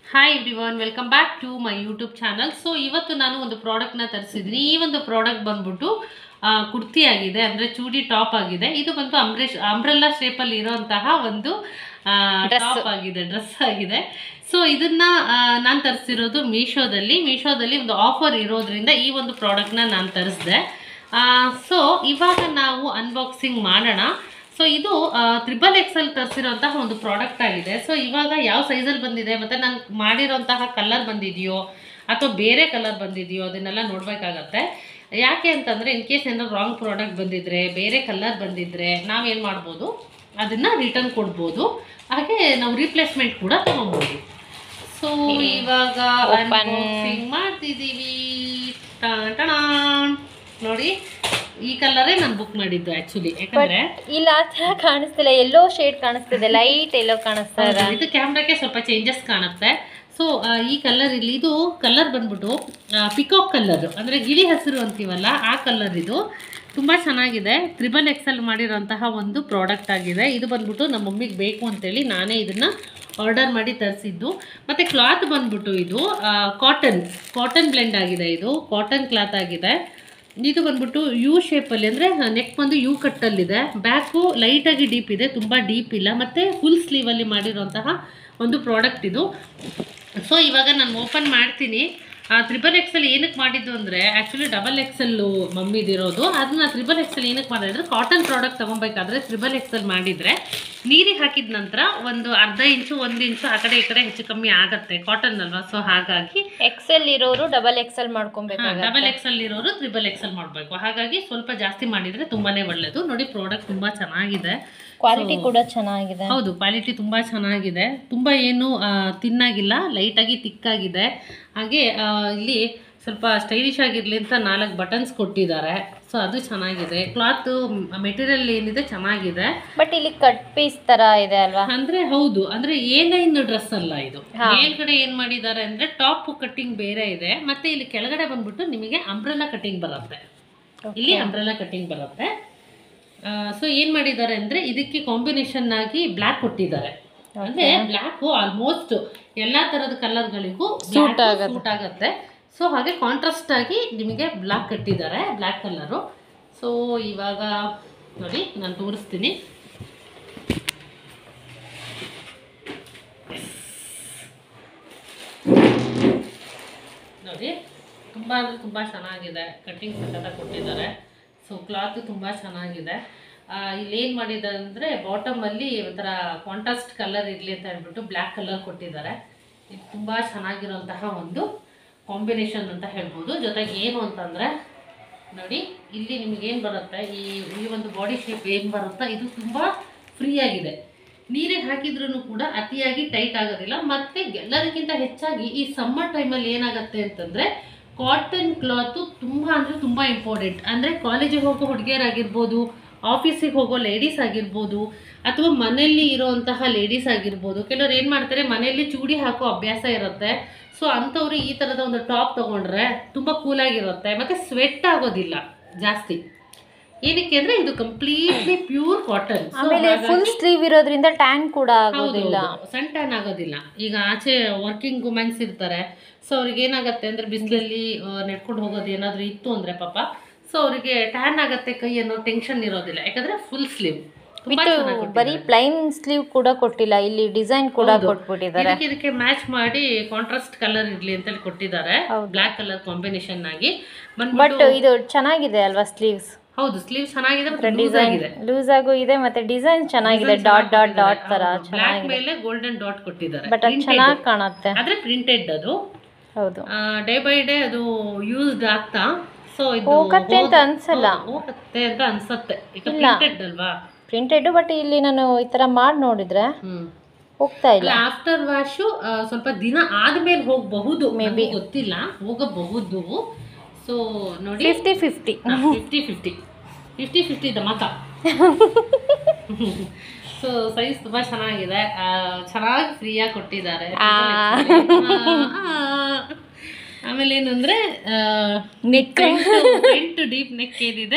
Hi everyone welcome back to my YouTube channel so ಇವತ್ತು ನಾನು ಒಂದು ಪ್ರಾಡಕ್ಟ್ನ ತರಿಸಿದ್ದೀನಿ ಈ ಒಂದು ಪ್ರಾಡಕ್ಟ್ ಬಂದ್ಬಿಟ್ಟು ಆ, ಕುರ್ತಿ ಆಗಿದೆ ಅಂದರೆ ಚೂಡಿ ಟಾಪ್ ಆಗಿದೆ ಇದು ಬಂದು ಅಂಬ್ರೆಶ್ ಅಂಬ್ರೆಲ್ಲಾ ಶೇಪಲ್ಲಿ ಇರೋಂತಹ ಒಂದು ಟಾಪ್ ಆಗಿದೆ ಡ್ರೆಸ್ ಆಗಿದೆ ಸೊ ಇದನ್ನ ನಾನು ತರಿಸಿರೋದು ಮೀಶೋದಲ್ಲಿ ಮೀಶೋದಲ್ಲಿ ಒಂದು ಆಫರ್ ಇರೋದ್ರಿಂದ ಈ ಒಂದು ಪ್ರಾಡಕ್ಟ್ನ ನಾನು ತರಿಸಿದೆ ಸೊ ಇವಾಗ ನಾವು ಅನ್ಬಾಕ್ಸಿಂಗ್ ಮಾಡೋಣ ಸೊ ಇದು ತ್ರಿಬಲ್ ಎಕ್ಸೆಲ್ ತರಿಸಿರೋಂತಹ ಒಂದು ಪ್ರಾಡಕ್ಟ್ ಆಗಿದೆ ಸೊ ಇವಾಗ ಯಾವ ಸೈಜಲ್ಲಿ ಬಂದಿದೆ ಮತ್ತು ನಾನು ಮಾಡಿರೋಂತಹ ಕಲರ್ ಬಂದಿದೆಯೋ ಅಥವಾ ಬೇರೆ ಕಲರ್ ಬಂದಿದೆಯೋ ಅದನ್ನೆಲ್ಲ ನೋಡಬೇಕಾಗತ್ತೆ ಯಾಕೆ ಅಂತಂದರೆ ಇನ್ ಕೇಸ್ ಏನಾದ್ರು ರಾಂಗ್ ಪ್ರಾಡಕ್ಟ್ ಬಂದಿದ್ರೆ ಬೇರೆ ಕಲರ್ ಬಂದಿದ್ರೆ ನಾವೇನು ಮಾಡ್ಬೋದು ಅದನ್ನು ರಿಟರ್ನ್ ಕೊಡ್ಬೋದು ಹಾಗೆ ನಾವು ರೀಪ್ಲೇಸ್ಮೆಂಟ್ ಕೂಡ ತೊಗೊಬೋದು ಸೊ ಇವಾಗ ಅನ್ಬಾಕ್ಸಿಂಗ್ ಮಾಡ್ತಿದ್ದೀವಿ ಟಾನ್ ಟಾಣಾನ್. ನೋಡಿ ಈ ಕಲರೇ ನಾನು ಬುಕ್ ಮಾಡಿದ್ದು ಆ್ಯಕ್ಚುಲಿ ಯಾಕಂದರೆ ಇಲ್ಲ ಆ ಥರ ಕಾಣಿಸ್ತಿಲ್ಲ ಎಲ್ಲೋ ಶೇಡ್ ಕಾಣಿಸ್ತಿದೆ ಲೈಟ್ ಎಲ್ಲೋ ಕಾಣಿಸ್ತಾ ಇದೆ ಹೌದು, ಇದು ಕ್ಯಾಮ್ರಾಕ್ಕೆ ಸ್ವಲ್ಪ ಚೇಂಜಸ್ ಕಾಣುತ್ತೆ ಸೊ ಈ ಕಲರ್ ಇಲ್ಲಿ ಇದು ಕಲರ್ ಬಂದ್ಬಿಟ್ಟು ಪಿಕಾಕ್ ಕಲರ್ ಅಂದರೆ ಗಿಳಿ ಹಸಿರು ಅಂತೀವಲ್ಲ ಆ ಕಲರ್ ಇದು ತುಂಬ ಚೆನ್ನಾಗಿದೆ ತ್ರಿಬಲ್ ಎಕ್ಸೆಲ್ ಮಾಡಿರೋಂತಹ ಒಂದು ಪ್ರಾಡಕ್ಟ್ ಆಗಿದೆ ಇದು ಬಂದ್ಬಿಟ್ಟು ನಮ್ಮ ಮಮ್ಮಿಗೆ ಬೇಕು ಅಂತೇಳಿ ನಾನೇ ಇದನ್ನು ಆರ್ಡರ್ ಮಾಡಿ ತರಿಸಿದ್ದು ಮತ್ತು ಕ್ಲಾತ್ ಬಂದ್ಬಿಟ್ಟು ಇದು ಕಾಟನ್ ಕಾಟನ್ ಬ್ಲೆಂಡ್ ಆಗಿದೆ ಇದು ಕಾಟನ್ ಕ್ಲಾತ್ ಆಗಿದೆ ಇದು ಬಂದ್ಬಿಟ್ಟು ಯು ಶೇಪಲ್ಲಿ ಅಂದರೆ ನೆಕ್ ಬಂದು ಯು ಕಟ್ಟಲ್ಲಿದೆ ಬ್ಯಾಕು ಲೈಟಾಗಿ ಡೀಪ್ ಇದೆ ತುಂಬ ಡೀಪ್ ಇಲ್ಲ ಮತ್ತು ಫುಲ್ ಸ್ಲೀವಲ್ಲಿ ಮಾಡಿರೋಂತಹ ಒಂದು ಪ್ರಾಡಕ್ಟ್ ಇದು ಸೊ ಇವಾಗ ನಾನು ಓಪನ್ ಮಾಡ್ತೀನಿ ತ್ರಿಬಲ್ ಎಕ್ಸೆಲ್ ಏನಕ್ಕೆ ಮಾಡಿದ್ದು ಅಂದರೆ ಆ್ಯಕ್ಚುಲಿ ಡಬಲ್ ಎಕ್ಸೆಲ್ಲು ಮಮ್ಮಿದಿರೋದು ಅದನ್ನ ತ್ರಿಬಲ್ ಎಕ್ಸೆಲ್ ಏನಕ್ಕೆ ಮಾಡಿದ್ರೆ ಕಾಟನ್ ಪ್ರಾಡಕ್ಟ್ ತೊಗೊಬೇಕಾದ್ರೆ ತ್ರಿಬಲ್ ಎಕ್ಸೆಲ್ ಮಾಡಿದರೆ ನೀರಿಗೆ ಹಾಕಿದ ನಂತರ ಒಂದು ಅರ್ಧ ಇಂಚು ಒಂದು ಇಂಚು ಆ ಕಡೆ ಈ ಕಡೆ ಹೆಚ್ಚು ಕಮ್ಮಿ ಆಗುತ್ತೆ ಕಾಟನ್ ಅಲ್ವಾ ಸೊ ಹಾಗಾಗಿ ಎಕ್ಸೆಲ್ ಇರೋರು ಡಬಲ್ ಎಕ್ಸೆಲ್ ಮಾಡ್ಕೊಬೇಕಾಗ ಡಬಲ್ ಎಕ್ಸೆಲ್ ಇರೋರು ತ್ರಿಬಲ್ ಎಕ್ಸೆಲ್ ಮಾಡಬೇಕು ಹಾಗಾಗಿ ಸ್ವಲ್ಪ ಜಾಸ್ತಿ ಮಾಡಿದರೆ ತುಂಬಾನೇ ಒಳ್ಳೆಯದು ನೋಡಿ ಪ್ರಾಡಕ್ಟ್ ತುಂಬ ಚೆನ್ನಾಗಿದೆ ಕ್ವಾಲಿಟಿ ಕೂಡ ಚೆನ್ನಾಗಿದೆ ಹೌದು ಕ್ವಾಲಿಟಿ ತುಂಬ ಚೆನ್ನಾಗಿದೆ ತುಂಬ ಏನು ಆ, ತಿನ್ನಾಗಿಲ್ಲ ಲೈಟಾಗಿ ತಿಕ್ಕಾಗಿದೆ ಹಾಗೆ ಆ, ಇಲ್ಲಿ ಸ್ವಲ್ಪ ಸ್ಟೈಲಿಶ್ ಆಗಿರಲಿ ಅಂತ ನಾಲ್ಕು ಬಟನ್ಸ್ ಕೊಟ್ಟಿದ್ದಾರೆ ಸೊ ಅದು ಚೆನ್ನಾಗಿದೆ ಕ್ಲಾತ್ ಮೆಟೀರಿಯಲ್ ಏನಿದೆ ಚೆನ್ನಾಗಿದೆ ಬಟ್ ಇಲ್ಲಿ ಕಟ್ ಪೀಸ್ ತರ ಇದೆ ಅಲ್ವಾ ಅಂದ್ರೆ ಹೌದು ಅಂದ್ರೆ ಎ ಲೈನ್ ಡ್ರೆಸ್ ಅಲ್ಲ ಇದು ಮೇಲ್ಗಡೆ ಏನ್ ಮಾಡಿದ್ದಾರೆ ಅಂದ್ರೆ ಟಾಪ್ ಕಟ್ಟಿಂಗ್ ಬೇರೆ ಇದೆ ಮತ್ತೆ ಇಲ್ಲಿ ಕೆಳಗಡೆ ಬಂದ್ಬಿಟ್ಟು ನಿಮಗೆ ಅಂಬ್ರೆಲಾ ಕಟ್ಟಿಂಗ್ ಬರುತ್ತೆ ಇಲ್ಲಿ ಅಂಬ್ರೆಲಾ ಕಟ್ಟಿಂಗ್ ಬರುತ್ತೆ ಸೊ ಏನ್ ಮಾಡಿದ್ದಾರೆ ಅಂದ್ರೆ ಇದಕ್ಕೆ ಕಾಂಬಿನೇಷನ್ ಆಗಿ ಬ್ಲ್ಯಾಕ್ ಕೊಟ್ಟಿದ್ದಾರೆ ಅಂದ್ರೆ ಬ್ಲ್ಯಾಕ್ ಆಲ್ಮೋಸ್ಟ್ ಎಲ್ಲಾ ತರದ ಕಲರ್ಗಳಿಗೂ ಸೂಟ್ ಸೂಟ್ ಆಗುತ್ತೆ ಸೊ ಹಾಗೆ ಕಾಂಟ್ರಾಸ್ಟ್ ಆಗಿ ನಿಮಗೆ ಬ್ಲ್ಯಾಕ್ ಕಟ್ಟಿದ್ದಾರೆ ಬ್ಲ್ಯಾಕ್ ಕಲರು ಸೊ ಇವಾಗ ನೋಡಿ ನಾನು ತೋರಿಸ್ತೀನಿ ನೋಡಿ ತುಂಬ ಅಂದರೆ ತುಂಬ ಚೆನ್ನಾಗಿದೆ ಕಟ್ಟಿಂಗ್ ಸಖತ್ತಾಗಿ ಕೊಟ್ಟಿದ್ದಾರೆ ಸೊ ಕ್ಲಾತ್ ತುಂಬ ಚೆನ್ನಾಗಿದೆ ಆ, ಇಲ್ಲಿ ಏನು ಮಾಡಿದ್ದಾರೆ ಅಂದರೆ ಬಾಟಮಲ್ಲಿ ಒಂಥರ ಕಾಂಟ್ರಾಸ್ಟ್ ಕಲರ್ ಇರಲಿ ಅಂತ ಹೇಳ್ಬಿಟ್ಟು ಬ್ಲ್ಯಾಕ್ ಕಲರ್ ಕೊಟ್ಟಿದ್ದಾರೆ ಇದು ತುಂಬ ಚೆನ್ನಾಗಿರೋಂತಹ ಒಂದು ಕಾಂಬಿನೇಷನ್ ಅಂತ ಹೇಳ್ಬೋದು ಜೊತೆಗೆ ಏನು ಅಂತಂದರೆ ನೋಡಿ ಇಲ್ಲಿ ನಿಮಗೇನು ಬರುತ್ತೆ ಈ ಈ ಒಂದು ಬಾಡಿ ಶೇಪ್ ಏನು ಬರುತ್ತಾ ಇದು ತುಂಬ ಫ್ರೀ ಆಗಿದೆ ನೀರಿಗೆ ಹಾಕಿದ್ರೂ ಕೂಡ ಅತಿಯಾಗಿ ಟೈಟ್ ಆಗೋದಿಲ್ಲ ಮತ್ತು ಎಲ್ಲದಕ್ಕಿಂತ ಹೆಚ್ಚಾಗಿ ಈ ಸಮ್ಮರ್ ಟೈಮಲ್ಲಿ ಏನಾಗುತ್ತೆ ಅಂತಂದರೆ ಕಾಟನ್ ಕ್ಲಾತು ತುಂಬ ಅಂದರೆ ತುಂಬ ಇಂಪಾರ್ಟೆಂಟ್ ಅಂದರೆ ಕಾಲೇಜಿಗೆ ಹೋಗೋ ಹುಡುಗಿಯರಾಗಿರ್ಬೋದು ಆಫೀಸಿಗೆ ಹೋಗೋ ಲೇಡೀಸ್ ಆಗಿರ್ಬೋದು ಅಥವಾ ಮನೆಯಲ್ಲಿ ಇರೋಂತಹ ಲೇಡೀಸ್ ಆಗಿರ್ಬೋದು ಕೆಲವ್ರು ಏನು ಮಾಡ್ತಾರೆ ಮನೆಯಲ್ಲಿ ಚೂಡಿ ಹಾಕೋ ಅಭ್ಯಾಸ ಇರುತ್ತೆ ಸೊ ಅಂಥವ್ರು ಈ ಥರದ ಒಂದು ಟಾಪ್ ತೊಗೊಂಡ್ರೆ ತುಂಬ ಕೂಲಾಗಿರುತ್ತೆ ಮತ್ತು ಸ್ವೆಟ್ ಆಗೋದಿಲ್ಲ ಜಾಸ್ತಿ ಏನಕ್ಕೆ ಅಂದರೆ ಇದು ಕಂಪ್ಲೀಟ್ಲಿ ಪ್ಯೂರ್ ಕಾಟನ್ ಆಮೇಲೆ ಫುಲ್ ಸ್ಲೀವ್ ಇರೋದ್ರಿಂದ ಟ್ಯಾಂಕ್ ಕೂಡ ಆಗೋದಿಲ್ಲ ಸನ್ ಟ್ಯಾನ್ ಆಗೋದಿಲ್ಲ ಈಗ ಆಚೆ ವರ್ಕಿಂಗ್ ವುಮೆನ್ಸ್ ಇರ್ತಾರೆ ಸೊ ಅವ್ರಿಗೆ ಏನಾಗುತ್ತೆ ಅಂದ್ರೆ ಬಿಸಿಲಲ್ಲಿ ನೆಡ್ಕೊಂಡು ಹೋಗೋದು ಏನಾದರೂ ಇತ್ತು ಅಂದ್ರೆ ಪಾಪ ಸೊ ಅವರಿಗೆ ಟ್ಯಾನ್ ಆಗತ್ತೆ ಕೈ ಅನ್ನೋ ಟೆನ್ಷನ್ ಇರೋದಿಲ್ಲ ಯಾಕಂದ್ರೆ ಫುಲ್ ಸ್ಲೀವ್ ವಿತ್ ಬರೀ ಪ್ಲೈನ್ ಸ್ಲೀವ್ ಕೂಡ ಕೊಟ್ಟಿಲ್ಲ ಇಲ್ಲಿ ಡಿಸೈನ್ ಕೂಡ ಕೊಟ್ಬಿಟ್ಟಿದ್ದಾರೆ ಇದಕ್ಕೆ ಇದಕ್ಕೆ ಮ್ಯಾಚ್ ಮಾಡಿ ಕಾಂಟ್ರಾಸ್ಟ್ ಕಲರ್ ಇರ್ಲಿ ಅಂತೇಳಿ ಕೊಟ್ಟಿದ್ದಾರೆ ಬ್ಲ್ಯಾಕ್ ಕಲರ್ ಕಾಂಬಿನೇಷನ್ ಆಗಿ ಬಟ್ ಬಂದ್ಬಿಟ್ಟು ಇದು ಚೆನ್ನಾಗಿದೆ ಅಲ್ವಾ ಸ್ಲೀವ್ಸ್ ಹೌದು ಸ್ಲೀವ್ ಚೆನ್ನಾಗಿದೆ ಮತ್ತೆ ಲೂಸ್ ಆಗಿದೆ ಲೂಸ್ ಆಗು ಇದೆ ಮತ್ತೆ ಡಿಸೈನ್ ಚೆನ್ನಾಗಿದೆ ಡಾಟ್ ಡಾಟ್ ಡಾಟ್ ತರ ಬ್ಲ್ಯಾಕ್ ಮೇಲೆ ಗೋಲ್ಡನ್ ಡಾಟ್ ಕೊಟ್ಟಿದ್ದಾರೆ ಬಟ್ ಅದು ಚೆನ್ನಾಗಿ ಕಾಣುತ್ತೆ ಆದ್ರೆ ಪ್ರಿಂಟೆಡ್ ಅದು ಹೌದು ಡೇ ಬೈ ಡೇ ಅದು ಯೂಸ್ಡ್ ಆಗ್ತಾ ಸೊ ಇದು ಹೋಗತ್ತೆ ಅಂತ ಅನ್ಸಲ್ಲ ಹೌದು, ಹೋಗತ್ತೆ ಅಂತ ಅನ್ಸತ್ತೆ ಈಗ ಪ್ರಿಂಟೆಡ್ ಅಲ್ವಾ ಪ್ರಿಂಟೆಡ್ ಬಟ್ ಇಲ್ಲಿ ನಾನು ಈ ತರ ಮಾಡಿ ನೋಡಿದ್ರೆ ಹ್ಮ್ ಹೋಗ್ತಾ ಇಲ್ಲ ಆಫ್ಟರ್ ವಾಶು ಸ್ವಲ್ಪ ದಿನ ಆದ್ಮೇಲೆ ಹೋಗಬಹುದು ಮೇಬಿ ಗೊತ್ತಿಲ್ಲ ಹೋಗಬಹುದು ಸೊ ನೋಡಿ fifty fifty fifty fifty fifty fifty ಧಮಾಕ ಸೊ ಸೈಜ್ ತುಂಬಾ ಚೆನ್ನಾಗಿದೆ ಆ, ಚೆನ್ನಾಗಿ ಫ್ರೀಯಾಗಿ ಕೊಟ್ಟಿದ್ದಾರೆ ಆ, ಆಮೇಲೆ ಏನಂದ್ರೆ ನೆಕ್ ಫ್ರಂಟ್ ಡೀಪ್ ನೆಕ್ ಏನಿದೆ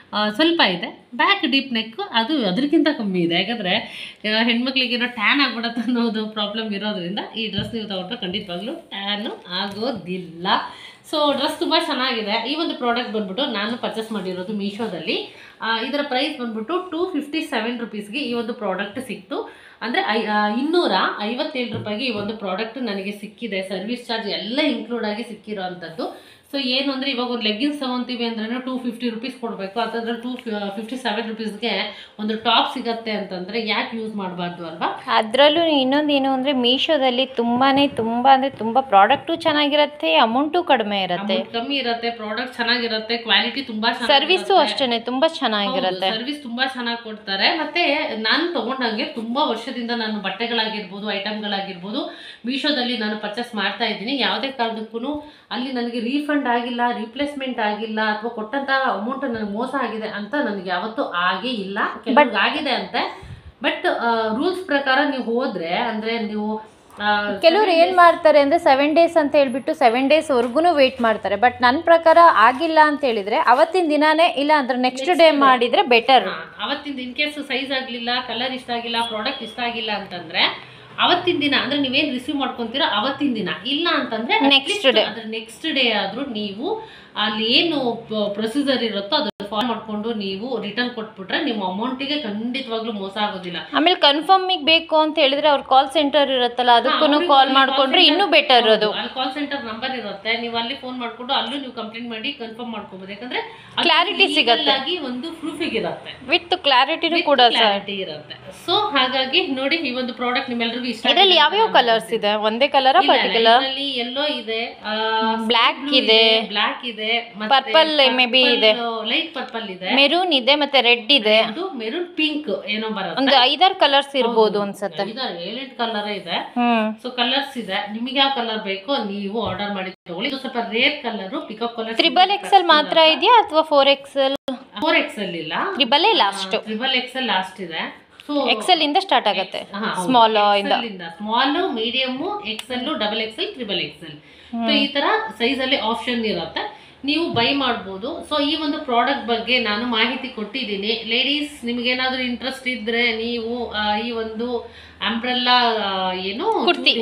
ಆ, ಸ್ವಲ್ಪ ಇದೆ ಬ್ಯಾಕ್ ಡೀಪ್ ನೆಕ್ ಅದು ಅದಕ್ಕಿಂತ ಕಮ್ಮಿ ಇದೆ ಯಾಕಂದರೆ ಹೆಣ್ಮಕ್ಳಿಗೇನೋ ಟ್ಯಾನ್ ಆಗ್ಬಿಡತ್ತೆ ಅನ್ನೋದು ಪ್ರಾಬ್ಲಮ್ ಇರೋದ್ರಿಂದ ಈ ಡ್ರೆಸ್ ನೀವು ತಗೊಂಡ್ರೆ ಖಂಡಿತವಾಗ್ಲೂ ಟ್ಯಾನು ಆಗೋದಿಲ್ಲ ಸೊ ಡ್ರೆಸ್ ತುಂಬ ಚೆನ್ನಾಗಿದೆ ಈ ಒಂದು ಪ್ರಾಡಕ್ಟ್ ಬಂದ್ಬಿಟ್ಟು ನಾನು ಪರ್ಚೇಸ್ ಮಾಡಿರೋದು ಮೀಶೋದಲ್ಲಿ ಆ, ಇದರ ಪ್ರೈಸ್ ಬಂದ್ಬಿಟ್ಟು ಟೂ ಫಿಫ್ಟಿ ಸೆವೆನ್ ರುಪೀಸ್ಗೆ ಈ ಒಂದು ಪ್ರಾಡಕ್ಟ್ ಸಿಕ್ತು ಅಂದರೆ ಐ ಆ, ಇನ್ನೂರ ಐವತ್ತೇಳು ರೂಪಾಯಿಗೆ ಈ ಒಂದು ಪ್ರಾಡಕ್ಟ್ ನನಗೆ ಸಿಕ್ಕಿದೆ ಸರ್ವಿಸ್ ಚಾರ್ಜ್ ಎಲ್ಲ ಇನ್ಕ್ಲೂಡ್ ಆಗಿ ಸಿಕ್ಕಿರೋ ಅಂಥದ್ದು ಸೊ ಏನು ಅಂದರೆ ಇವಾಗ ಒಂದು ಲೆಗ್ಗಿನ್ಸ್ ತೊಗೊತೀವಿ ಅಂದ್ರೆ ಟೂ ಫಿಫ್ಟಿ ರುಪೀಸ್ ಕೊಡಬೇಕು ಅದಾದ್ರೆ ಟೂ ಫಿಫ್ಟಿ ಸೆವೆನ್ ರುಪೀಸ್ಗೆ ಒಂದು ಟಾಪ್ ಸಿಗತ್ತೆ ಅಂತಂದರೆ ಯಾಕೆ ಯೂಸ್ ಮಾಡಬಾರ್ದು ಅಲ್ವಾ ಅದರಲ್ಲೂ ಇನ್ನೊಂದು ಏನು ಅಂದರೆ ಮೀಶೋದಲ್ಲಿ ತುಂಬಾ ತುಂಬ ಅಂದರೆ ತುಂಬ ಪ್ರಾಡಕ್ಟು ಚೆನ್ನಾಗಿರುತ್ತೆ ಅಮೌಂಟು ಕಡಿಮೆ ಇರುತ್ತೆ ಅಮೌಂಟ್ ಕಮ್ಮಿ ಇರುತ್ತೆ ಪ್ರಾಡಕ್ಟ್ ಚೆನ್ನಾಗಿರುತ್ತೆ ಕ್ವಾಲಿಟಿ ತುಂಬಾ ಸರ್ವಿಸು ಅಷ್ಟೇ ತುಂಬ ಚೆನ್ನಾಗಿರುತ್ತೆ ಸರ್ವಿಸ್ ತುಂಬಾ ಚೆನ್ನಾಗಿ ಕೊಡ್ತಾರೆ ಮತ್ತೆ ನಾನು ತಗೊಂಡಂಗೆ ತುಂಬಾ ವರ್ಷದಿಂದ ನಾನು ಬಟ್ಟೆಗಳಾಗಿರ್ಬೋದು ಐಟಮ್ಗಳಾಗಿರ್ಬೋದು ಮೀಶೋದಲ್ಲಿ ನಾನು ಪರ್ಚೇಸ್ ಮಾಡ್ತಾ ಇದ್ದೀನಿ ಯಾವುದೇ ಕಾರಣಕ್ಕೂ ಅಲ್ಲಿ ನನಗೆ ರೀಫಂಡ್ ಆಗಿಲ್ಲ ರಿಪ್ಲೇಸ್ಮೆಂಟ್ ಆಗಿಲ್ಲ ಅಥವಾ ಕೊಟ್ಟಂತ ಅಮೌಂಟ್ ನನಗೆ ಮೋಸ ಆಗಿದೆ ಅಂತ ನನಗೆ ಯಾವತ್ತೂ ಆಗೇ ಇಲ್ಲ ಕೆಲವ್ರಿಗೆ ಆಗಿದೆ ಅಂತೆ ಬಟ್ ರೂಲ್ಸ್ ಪ್ರಕಾರ ನೀವು ಹೋದ್ರೆ ಅಂದ್ರೆ ನೀವು ಆ, ಕೆಲವ್ರು ಏನು ಮಾಡ್ತಾರೆ ಅಂದರೆ ಸೆವೆನ್ ಡೇಸ್ ಅಂತ ಹೇಳ್ಬಿಟ್ಟು ಸೆವೆನ್ ಡೇಸ್ವರೆಗೂ ವೆಯ್ಟ್ ಮಾಡ್ತಾರೆ ಬಟ್ ನನ್ನ ಪ್ರಕಾರ ಆಗಿಲ್ಲ ಅಂತ ಹೇಳಿದರೆ ಅವತ್ತಿನ ದಿನಾನೇ ಇಲ್ಲ ಅಂದ್ರೆ ನೆಕ್ಸ್ಟ್ ಡೇ ಮಾಡಿದರೆ ಬೆಟರ್ ಹಾ, ಅವತ್ತಿಂದ ಇನ್ ಕೇಸ್ ಸೈಜ್ ಆಗಲಿಲ್ಲ ಕಲರ್ ಇಷ್ಟ ಆಗಿಲ್ಲ ಪ್ರಾಡಕ್ಟ್ ಇಷ್ಟ ಆಗಿಲ್ಲ ಅಂತಂದ್ರೆ ಅವತ್ತಿನ ದಿನ ಅಂದ್ರೆ ನೀವೇನ್ ರಿಸೀವ್ ಮಾಡ್ಕೊಂತೀರೋ ಅವತ್ತಿನ ದಿನ ಇಲ್ಲ ಅಂತಂದ್ರೆ Next day. ಅದ್ರ ನೆಕ್ಸ್ಟ್ ಡೇ ಆದ್ರೂ ನೀವು ಅಲ್ಲಿ ಏನು ಪ್ರೊಸೀಜರ್ ಇರುತ್ತೋ ಅದು ಫಾಲೋ ಮಾಡ್ಕೊಂಡು ನೀವು ರಿಟರ್ನ್ ಕೊಟ್ಬಿಟ್ರೆ ನಿಮ್ಮ ಅಮೌಂಟಿಗೆ ಖಂಡಿತವಾಗ್ಲೂ ಮೋಸ ಆಗೋದಿಲ್ಲ ಆಮೇಲೆ ಕನ್ಫರ್ಮಿಗೆ ಬೇಕು ಅಂತ ಹೇಳಿದ್ರೆ ಅವ್ರ ಕಾಲ್ ಸೆಂಟರ್ ಇರುತ್ತಲ್ಲ ಅದಕ್ಕೂ ಕಾಲ್ ಮಾಡಿಕೊಂಡ್ರೆ ಇನ್ನೂ ಬೆಟರ್ ಅದು ಅಲ್ಲಿ ಕಾಲ್ ಸೆಂಟರ್ ನಂಬರ್ ಇರುತ್ತೆ ನೀವು ಅಲ್ಲಿ ಫೋನ್ ಮಾಡ್ಕೊಂಡು ಅಲ್ಲೂ ನೀವು ಕಂಪ್ಲೇಂಟ್ ಮಾಡಿ ಕನ್ಫರ್ಮ್ ಮಾಡ್ಕೋಬಹುದು ಯಾಕಂದ್ರೆ Clarity ಸಿಗತ್ತೆ. ಆಗಿ ಒಂದು ಪ್ರೂಫಿಗೆ ಇರುತ್ತೆ ವಿತ್ ಕ್ಲಾರಿಟಿನೂ ಕೂಡ ಸರ್ ಕ್ಲಾರಿಟಿ ಇರುತ್ತೆ ಸೊ ಹಾಗಾಗಿ ನೋಡಿ ಈ ಒಂದು ಪ್ರಾಡಕ್ಟ್ ನಿಮ್ಮೆಲ್ರಿಗೂ ಇಷ್ಟ ಇದರಲ್ಲಿ ಯಾವ್ಯಾವ ಕಲರ್ಸ್ ಇದೆ ಒಂದೇ ಕಲರ ಪರ್ಟಿಕ್ಯುಲರ್ ಎಲ್ಲೋ ಇದೆ Black ಇದೆ. ಬ್ಲಾಕ್ ಇದೆ Purple maybe ಇದೆ. ಲೈಟ್ ಪರ್ಪಲ್ ಇದೆ ಮೆರೂನ್ ಇದೆ ಮತ್ತೆ ರೆಡ್ ಇದೆ ಅದು ಮೆರೂನ್ ಪಿಂಕ್ ಏನೋ ಬರುತ್ತೆ ಒಂದು ಐದಾರು ಕಲರ್ಸ್ ಇರ್ಬೋದು ಅನ್ಸತ್ತೆ ಇದಾವೆ ಏಳೆಂಟು ಕಲರ್ ಇದೆ ಹ್ಮ್ ಸೊ ಕಲರ್ಸ್ ಇದೆ ನಿಮಗೆ ಯಾವ ಕಲರ್ ಬೇಕೋ ನೀವು ಆರ್ಡರ್ ಮಾಡಿ ತಗೊಳ್ಳಿ ಇದು ಸ್ವಲ್ಪ rare colour pickup colour triple XL ಮಾತ್ರ ಇದೆಯಾ ಅಥವಾ ಫೋರ್ ಎಕ್ಸೆಲ್ ಫೋರ್ ಎಕ್ಸೆಲ್ ಇಲ್ಲ triple last triple XL last ಇದೆ ಸೊ ಎಕ್ಸೆಲ್ ಇಂದ ಸ್ಟಾರ್ಟ್ ಆಗುತ್ತೆ ಸ್ಮಾಲ್ ಇಂದ small medium XL double XL triple XL so ಈ ತರ ಸೈಜ್ ಅಲ್ಲಿ ಆಪ್ಷನ್ ಇರುತ್ತೆ ನೀವು ಬೈ ಮಾಡ್ಬೋದು ಸೊ ಈ ಒಂದು ಪ್ರಾಡಕ್ಟ್ ಬಗ್ಗೆ ನಾನು ಮಾಹಿತಿ ಕೊಟ್ಟಿದ್ದೀನಿ ಲೇಡೀಸ್ ನಿಮ್ಗೇನಾದ್ರೂ ಇಂಟ್ರೆಸ್ಟ್ ಇದ್ರೆ ನೀವು ಆ, ಈ ಒಂದು ಅಂಬ್ರೆಲ್ಲಾ ಏನು ಕುರ್ತಿ.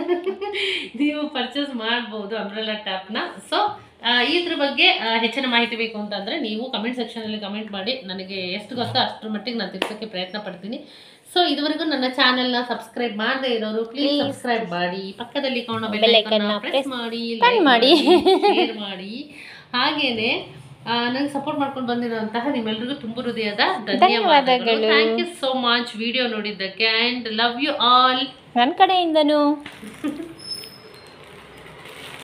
ನೀವು ಪರ್ಚೇಸ್ ಮಾಡ್ಬೋದು ಅಂಬ್ರೆಲ್ಲಾ ಟ್ಯಾಪ್ನ ಸೊ ಇದ್ರ ಬಗ್ಗೆ ಆ, ಹೆಚ್ಚಿನ ಮಾಹಿತಿ ಬೇಕು ಅಂತಂದ್ರೆ ನೀವು ಕಮೆಂಟ್ ಸೆಕ್ಷನ್ ಅಲ್ಲಿ ಕಮೆಂಟ್ ಮಾಡಿ ನನಗೆ ಎಷ್ಟು ಗೊತ್ತೋ ಅಷ್ಟರ ಮಟ್ಟಿಗೆ ನಾನು ತಿಳಿಸೋಕ್ಕೆ ಪ್ರಯತ್ನ ಪಡ್ತೀನಿ ಸೊ ಇದುವರೆಗೂ ನನ್ನ ಚಾನೆಲ್ನ ಸಬ್ಸ್ಕ್ರೈಬ್ ಮಾಡದೇ ಇರೋರು ಪ್ಲೀಸ್ ಸಬ್ಸ್ಕ್ರೈಬ್ ಮಾಡಿ ಪಕ್ಕದಲ್ಲಿ ಕಾಣೋ ಬೆಲ್ Bell ಐಕನ್ನ icon ನ ಪ್ರೆಸ್ ಮಾಡಿ press like ಮಾಡಿ. ಶೇರ್ ಮಾಡಿ ಹಾಗೇನೆ ನನಗೆ ಸಪೋರ್ಟ್ ಮಾಡ್ಕೊಂಡು ಬಂದಿರುವಂತಹ ನಿಮ್ಮೆಲ್ಲರಿಗೂ ತುಂಬ ಹೃದಯದ ಧನ್ಯವಾದಗಳು ಧನ್ಯವಾದಗಳು. Thank you so much video ನೋಡಿದ್ದಕ್ಕೆ ಆ್ಯಂಡ್ ಲವ್ ಯು ಆಲ್ ನನ್ನ ಕಡೆಯಿಂದನೂ